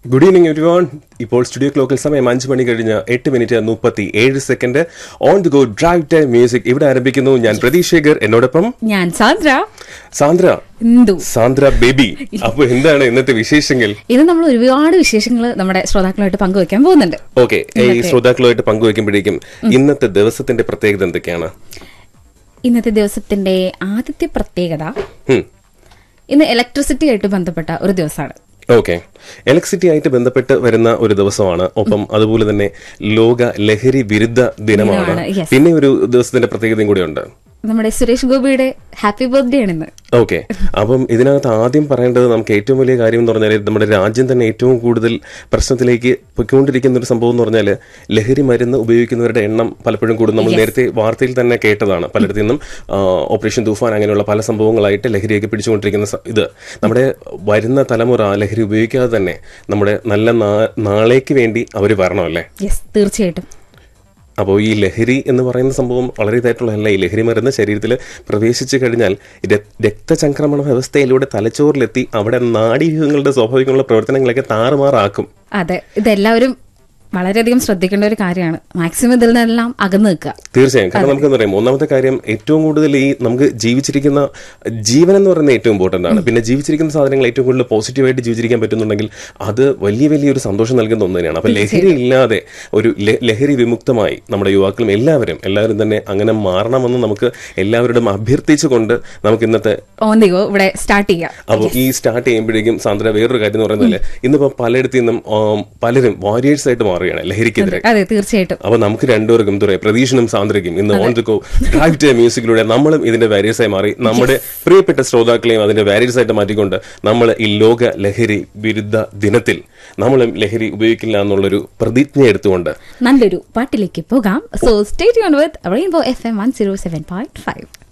Good evening everyone ഇപ്പോൾ studio ക്ലോക്കിൽ സമയം അഞ്ച് മണി കഴിഞ്ഞ് എട്ട് മിനിറ്റ് മുപ്പത്തി ഏഴ് second on the go drive time music ഇവിടെ ആരംഭിക്കുന്നു ഞാൻ പ്രതീഷ് ശേഖർ എന്നോടൊപ്പം ഞാൻ സാന്ദ്ര സാന്ദ്ര എന്തു സാന്ദ്ര ബേബി അപ്പൊ എന്താണ് ഇന്നത്തെ വിശേഷങ്ങൾ ഇത് നമ്മൾ ഒരുപാട് വിശേഷങ്ങൾ നമ്മുടെ ശ്രോതാക്കളുമായിട്ട് പങ്കുവെക്കാൻ പോകുന്നുണ്ട് ഓക്കെ ഈ ശ്രോതാക്കളുമായിട്ട് പങ്കുവെക്കുമ്പോഴേക്കും ഇന്നത്തെ ദിവസത്തിന്റെ പ്രത്യേകത എന്തൊക്കെയാണ് ഇന്നത്തെ ദിവസത്തിന്റെ ആദ്യത്തെ പ്രത്യേകത ഉം. ഇന്ന് ഇലക്ട്രിസിറ്റി ആയിട്ട് ബന്ധപ്പെട്ട ഒരു ദിവസമാണ് ഓക്കെ ഇലക്ട്രിസിറ്റി ആയിട്ട് ബന്ധപ്പെട്ട് വരുന്ന ഒരു ദിവസമാണ് ഒപ്പം അതുപോലെ തന്നെ ലോക ലഹരി വിരുദ്ധ ദിനമാണ് ദിനമാണ്, yes. പിന്നെ ഒരു ദിവസത്തിന്റെ പ്രത്യേകതയും കൂടിയുണ്ട് നമ്മുടെ സുരേഷ് ഗോപിയുടെ ഹാപ്പി ബർത്ത്ഡേ ആണ് ഇന്ന് ഓക്കെ അപ്പം ഇതിനകത്ത് ആദ്യം പറയേണ്ടത് നമുക്ക് ഏറ്റവും വലിയ കാര്യം എന്ന് പറഞ്ഞാൽ നമ്മുടെ രാജ്യം തന്നെ ഏറ്റവും കൂടുതൽ പ്രശ്നത്തിലേക്ക് പൊയ്ക്കൊണ്ടിരിക്കുന്ന ഒരു സംഭവം എന്ന് പറഞ്ഞാൽ ലഹരി മരുന്ന് ഉപയോഗിക്കുന്നവരുടെ എണ്ണം പലപ്പോഴും കൂടും നമ്മൾ നേരത്തെ വാർത്തയിൽ തന്നെ കേട്ടതാണ് പലയിടത്തു നിന്നും ആ, ഓപ്പറേഷൻ തൂഫാൻ അങ്ങനെയുള്ള പല സംഭവങ്ങളായിട്ട് ലഹരിയൊക്കെ പിടിച്ചുകൊണ്ടിരിക്കുന്ന സ- ഇത് നമ്മുടെ വരുന്ന തലമുറ ലഹരി ഉപയോഗിക്കാതെ തന്നെ നമ്മുടെ നല്ല നാ- നാളേക്ക് വേണ്ടി അവർ വരണമല്ലേ യെസ് തീർച്ചയായിട്ടും അപ്പോൾ ഈ ലഹരി എന്ന് പറയുന്ന സംഭവം വളരെ ഇതായിട്ടുള്ളതല്ല ഈ ലഹരി മരുന്ന് ശരീരത്തിൽ പ്രവേശിച്ചു കഴിഞ്ഞാൽ രക്- രക്തചംക്രമണ വ്യവസ്ഥയിലൂടെ തലച്ചോറിലെത്തി അവിടെ നാഡീവ്യൂഹങ്ങളുടെ സ്വാഭാവികമുള്ള പ്രവർത്തനങ്ങളൊക്കെ താറുമാറാക്കും അതെ ഇതെല്ലാവരും വളരെയധികം ശ്രദ്ധിക്കേണ്ട ഒരു കാര്യമാണ് മാക്സിമം ഇതിൽ നിന്നെല്ലാം അകന്നു നിൽക്കുക തീർച്ചയായും കാരണം നമുക്ക് എന്താ പറയാം ഒന്നാമത്തെ കാര്യം ഏറ്റവും കൂടുതൽ ഈ നമുക്ക് ജീവിച്ചിരിക്കുന്ന ജീവൻ എന്ന് പറയുന്നത് ഏറ്റവും ഇമ്പോർട്ടന്റ് ആണ് പിന്നെ ജീവിച്ചിരിക്കുന്ന സാധനങ്ങൾ ഏറ്റവും കൂടുതൽ പോസിറ്റീവായിട്ട് ജീവിച്ചിരിക്കാൻ പറ്റുന്നുണ്ടെങ്കിൽ അത് വലിയ വലിയൊരു സന്തോഷം നൽകുന്ന ഒന്ന് തന്നെയാണ് അപ്പൊ ലഹരി ഇല്ലാതെ ഒരു ല- ലഹരി വിമുക്തമായി നമ്മുടെ യുവാക്കളും എല്ലാവരും എല്ലാവരും തന്നെ അങ്ങനെ മാറണമെന്ന് നമുക്ക് എല്ലാവരോടും അഭ്യർത്ഥിച്ചുകൊണ്ട് നമുക്ക് ഇന്നത്തെ ഓൺ ദി ഗോ ഇവിടെ സ്റ്റാർട്ട് ചെയ്യാം അപ്പോൾ ഈ സ്റ്റാർട്ട് ചെയ്യുമ്പോഴേക്കും സാന്ദ്ര വേറൊരു കാര്യം എന്ന് പറയുന്നത് ഇന്നിപ്പോ പലയിടത്തു നിന്നും ആം, പലരും വാരിയേഴ്സ് ആയിട്ട് മാറുകയാണ് ലഹരിക്കെതിരെ അതെ തീർച്ചയായിട്ടും അപ്പൊ നമുക്ക് രണ്ടുപേർക്കും എന്താ പറയാ പ്രതീക്ഷനും സാന്ദ്രയ്ക്കും ഇന്ന് on the go drive time മ്യൂസിക്കിലൂടെ നമ്മളും ഇതിന്റെ വാരിയസ് ആയി മാറി നമ്മുടെ പ്രിയപ്പെട്ട ശ്രോതാക്കളെയും അതിന്റെ വാരിയസ് ആയിട്ട് മാറ്റിക്കൊണ്ട് നമ്മൾ ഈ ലോക ലഹരി വിരുദ്ധ ദിനത്തിൽ നമ്മളും ലഹരി ഉപയോഗിക്കില്ല എന്നുള്ളൊരു പ്രതിജ്ഞ എടുത്തുകൊണ്ട് നല്ലൊരു പാട്ടിലേക്ക് പോകാം so state on with Rainbow F M one zero seven point five